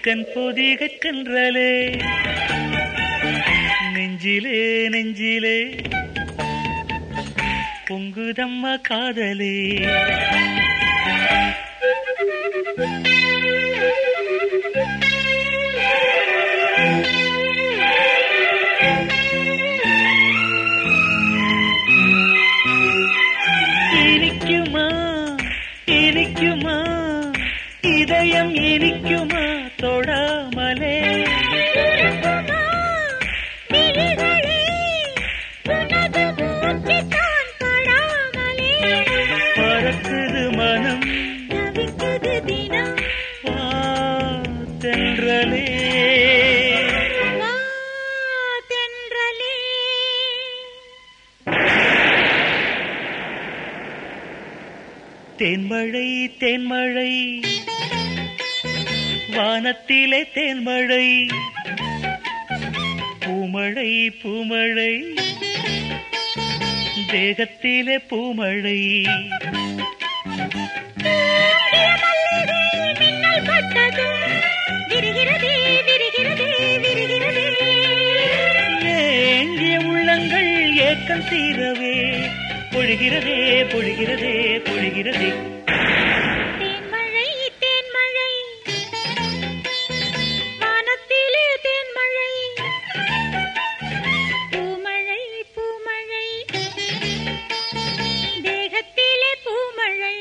கண் பொதிகன்றலே நெஞ்சிலே நெஞ்சிலே பொங்குதம்மா காதலே இனிக்குமா இனிக்குமா இதயம் இனிக்குமா தொடாமலே உறங்குமா விழிகளே உனது மூச்சுத்தான் படாமலே பறக்குது மனம் தவிக்குது தினம் வா தென்றலே வா தென்றலே தேன்மழை தேன்மழை வானத்திலே தேன்மழை பூமழை பூமழை தேகத்திலே பூமழை மின்னல் பட்டதும் விரிகிறதே விரிகிறதே விரிகிறதே ஏங்கிய உள்ளங்கள் ஏக்கம் தீரவே பொழிகிறதே பொழிகிறதே பொழிகிறதே தேன்மழை தேன்மழை வானத்திலே தேன்மழை பூமழை பூமழை தேகத்திலே பூமழை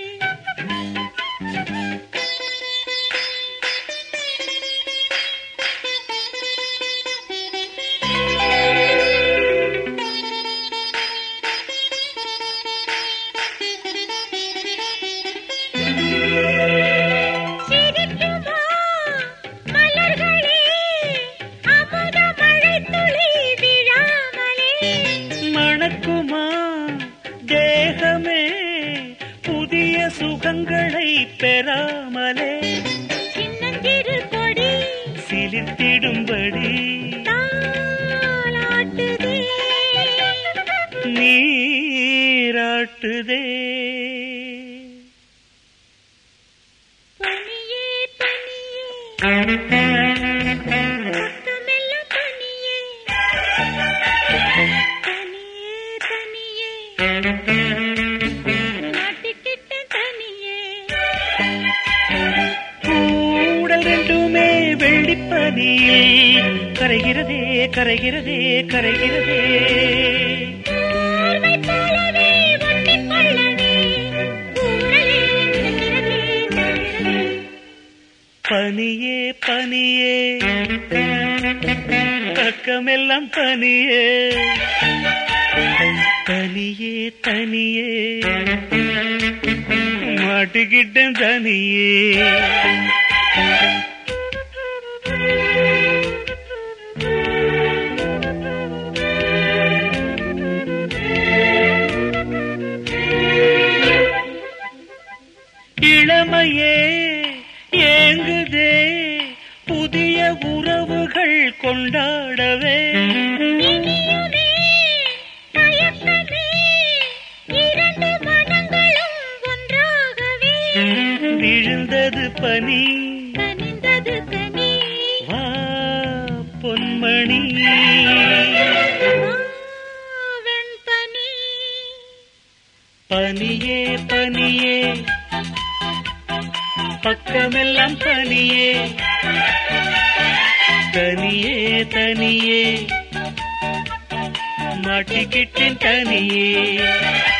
சிரிக்குமா மலர்களே அமுத மழை துளி விழாமலே மணக்குமா தேகமே புதிய சுகங்களை பெறாமலே சின்னஞ்சிறு கொடி சிலிர்த்திடும்படி தாலாட்டுதே நீராட்டுதே பனியே பனியே பக்கமெல்லாம் பனியே தனியே தனியே மாட்டிக்கிட்ட தனியே கூடல் ரெண்டுமே வெள்ளிப்பனியில் கரைகிறதே கரைகிறதே கரைகிறதே பார்வை போலவே ஒட்டிக் கொள்ளவே கூடலே நிற்கிறதே நிற்கிறதே பனியே பனியே பக்கமெல்லாம் பனியே தனியே தனியே மாட்டிக்கிட்டேன் தனியே இளமையே ஏங்குதே புதிய உறவுகள் கொண்டாடவே இனியுமே தயக்கமே இரண்டு மனங்களும் ஒன்றாகவே விழுந்தது பனி கனிந்தது கனி வா பொன்மணி வெண்பனி பனியே பனியே பக்கமெல்லாம் பனியே தனியே தனியே மாட்டிக்கிட்டேன் தனியே